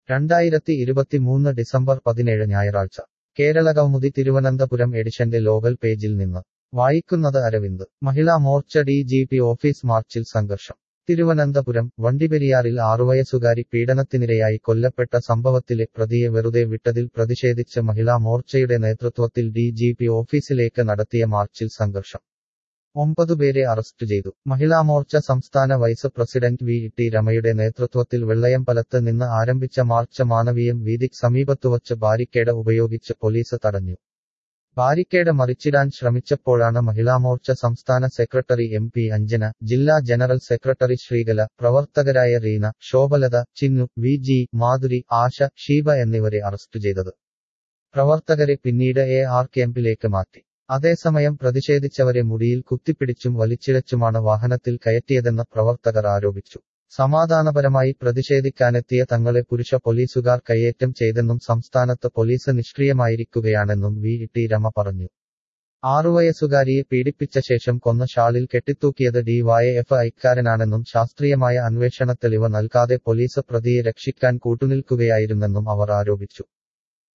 രണ്ടായിരത്തി ഇരുപത്തിമൂന്ന് ഡിസംബർ പതിനേഴ് ഞായറാഴ്ച കേരളകൗമുദി തിരുവനന്തപുരം എഡിഷന്റെ ലോകൽ പേജിൽ നിന്ന് വായിക്കുന്നത് Aravind Mahila Morcha D G P office മാർച്ചിൽ സംഘർഷം തിരുവനന്തപുരം വണ്ടിപ്പെരിയാറിൽ ആറുവയസ്സുകാരി പീഡനത്തിനിരയായി കൊല്ലപ്പെട്ട സംഭവത്തിലെ പ്രതിയെ വെറുതെ വിട്ടതിൽ പ്രതിഷേധിച്ച് മഹിളാ മോർച്ചയുടെ നേതൃത്വത്തിൽ ഡി ജി പി ഓഫീസിലേക്ക് നടത്തിയ മാർച്ചിൽ സംഘർഷം ഒമ്പതുപേരെ അറസ്റ്റ് ചെയ്തു മഹിളാ മോർച്ച സംസ്ഥാന വൈസ് പ്രസിഡന്റ് വി ടി രമയുടെ നേതൃത്വത്തിൽ വെള്ളയമ്പലത്ത് നിന്ന് ആരംഭിച്ച മാർച്ച് മാനവീയം വീതിക്ക് സമീപത്തുവച്ച് ബാരിക്കേഡ് ഉപയോഗിച്ച് പോലീസ് തടഞ്ഞു ബാരിക്കേഡ് മറിച്ചിടാൻ ശ്രമിച്ചപ്പോഴാണ് മഹിളാമോർച്ച സംസ്ഥാന സെക്രട്ടറി എം പി അഞ്ജന ജില്ലാ ജനറൽ സെക്രട്ടറി ശ്രീകല പ്രവർത്തകരായ റീന ശോഭലത ചിന്നു വി ജി മാധുരി ആശ ഷീബ എന്നിവരെ അറസ്റ്റ് ചെയ്തത് പ്രവർത്തകരെ പിന്നീട് എ ആർ ക്യാമ്പിലേക്ക് മാറ്റി അതേസമയം പ്രതിഷേധിച്ചവരെ മുടിയിൽ കുത്തിപ്പിടിച്ചും വലിച്ചിഴച്ചുമാണ് വാഹനത്തിൽ കയറ്റിയതെന്ന് പ്രവർത്തകർ ആരോപിച്ചു സമാധാനപരമായി പ്രതിഷേധിക്കാനെത്തിയ തങ്ങളെ പുരുഷ പോലീസുകാർ കയ്യേറ്റം ചെയ്തെന്നും സംസ്ഥാനത്ത് പോലീസ് നിഷ്ക്രിയമായിരിക്കുകയാണെന്നും വി ടി രമ പറഞ്ഞു ആറുവയസ്സുകാരിയെ പീഡിപ്പിച്ച ശേഷം കൊന്ന ഷാളിൽ കെട്ടിത്തൂക്കിയത് ഡിവൈഎഫ് ഐക്കാരനാണെന്നും ശാസ്ത്രീയമായ അന്വേഷണ തെളിവ് നൽകാതെ പോലീസ് പ്രതിയെ രക്ഷിക്കാൻ കൂട്ടുനിൽക്കുകയായിരുന്നെന്നും അവർ ആരോപിച്ചു